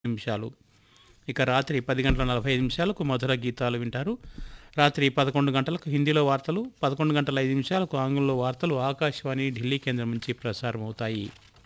నిమిషాలు ఇక రాత్రి పది గంటల నలభై ఐదు నిమిషాలకు మధుర గీతాలు వింటారు రాత్రి పదకొండు గంటలకు హిందీలో వార్తలు పదకొండు గంటల ఐదు నిమిషాలకు ఆంగ్లంలో వార్తలు ఆకాశవాణి ఢిల్లీ కేంద్రం నుంచి ప్రసారం అవుతాయి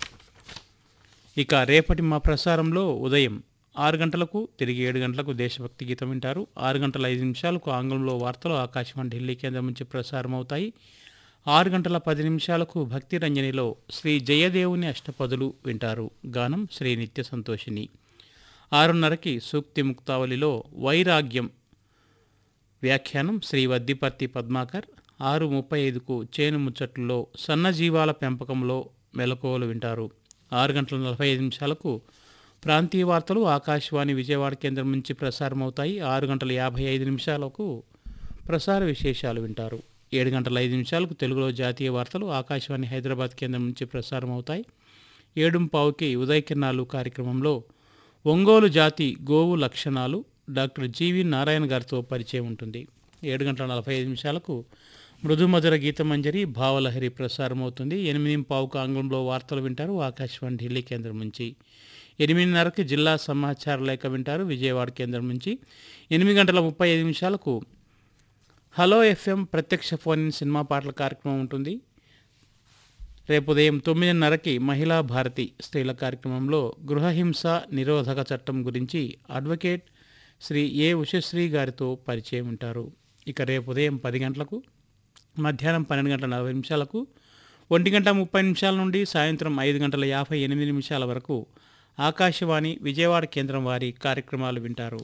ఇక రేపటి మా ప్రసారంలో ఉదయం ఆరు గంటలకు తిరిగి ఏడు గంటలకు దేశభక్తి గీతం వింటారు ఆరు గంటల ఐదు నిమిషాలకు ఆంగ్లంలో వార్తలు ఆకాశవాణి ఢిల్లీ కేంద్రం నుంచి ప్రసారం అవుతాయి ఆరు గంటల పది నిమిషాలకు భక్తి రంజనిలో శ్రీ జయదేవుని అష్టపదులు వింటారు గానం శ్రీ నిత్య సంతోషిని ఆరున్నరకి సూక్తి ముక్తావళిలో వైరాగ్యం వ్యాఖ్యానం శ్రీ వద్దిపర్తి పద్మాకర్ ఆరు ముప్పై ఐదుకు చేను ముచ్చట్లలో సన్నజీవాల పెంపకంలో మెలకువలు వింటారు ఆరు గంటల నలభై ఐదు నిమిషాలకు ప్రాంతీయ వార్తలు ఆకాశవాణి విజయవాడ కేంద్రం నుంచి ప్రసారం అవుతాయి ఆరు గంటల యాభై ఐదు నిమిషాలకు ప్రసార విశేషాలు వింటారు ఏడు గంటల ఐదు నిమిషాలకు తెలుగులో జాతీయ వార్తలు ఆకాశవాణి హైదరాబాద్ కేంద్రం నుంచి ప్రసారం అవుతాయి ఏడు పావుకి ఉదయకిరణాలు కార్యక్రమంలో ఒంగోలు జాతి గోవు లక్షణాలు డాక్టర్ జీవి నారాయణ గారితో పరిచయం ఉంటుంది ఏడు గంటల నలభై ఐదు నిమిషాలకు మృదుమధుర గీతమంజరి భావలహరి ప్రసారం అవుతుంది ఎనిమిది పావుకు ఆంగ్లంలో వార్తలు వింటారు ఆకాశవాణి ఢిల్లీ కేంద్రం నుంచి ఎనిమిదిన్నరకి జిల్లా సమాచార లేఖ వింటారు విజయవాడ కేంద్రం నుంచి ఎనిమిది గంటల ముప్పై ఐదు నిమిషాలకు హలో ఎఫ్ఎం ప్రత్యక్ష ఫోన్ ఇన్ సినిమా పాటల కార్యక్రమం ఉంటుంది రేపు ఉదయం తొమ్మిదిన్నరకి మహిళా భారతి స్త్రీల కార్యక్రమంలో గృహహింస నిరోధక చట్టం గురించి అడ్వకేట్ శ్రీ ఏ ఉషశ్రీ గారితో పరిచయం ఉంటారు ఇక రేపు ఉదయం పది గంటలకు మధ్యాహ్నం పన్నెండు గంటల నలభై నిమిషాలకు ఒంటి గంట ముప్పై నిమిషాల నుండి సాయంత్రం ఐదు గంటల యాభై ఎనిమిది నిమిషాల వరకు ఆకాశవాణి విజయవాడ కేంద్రం వారి కార్యక్రమాలు వింటారు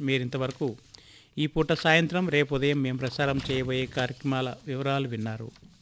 మీరింతవరకు ఈ పూట సాయంత్రం రేపు ఉదయం మేము ప్రసారం చేయబోయే కార్యక్రమాల వివరాలు విన్నారు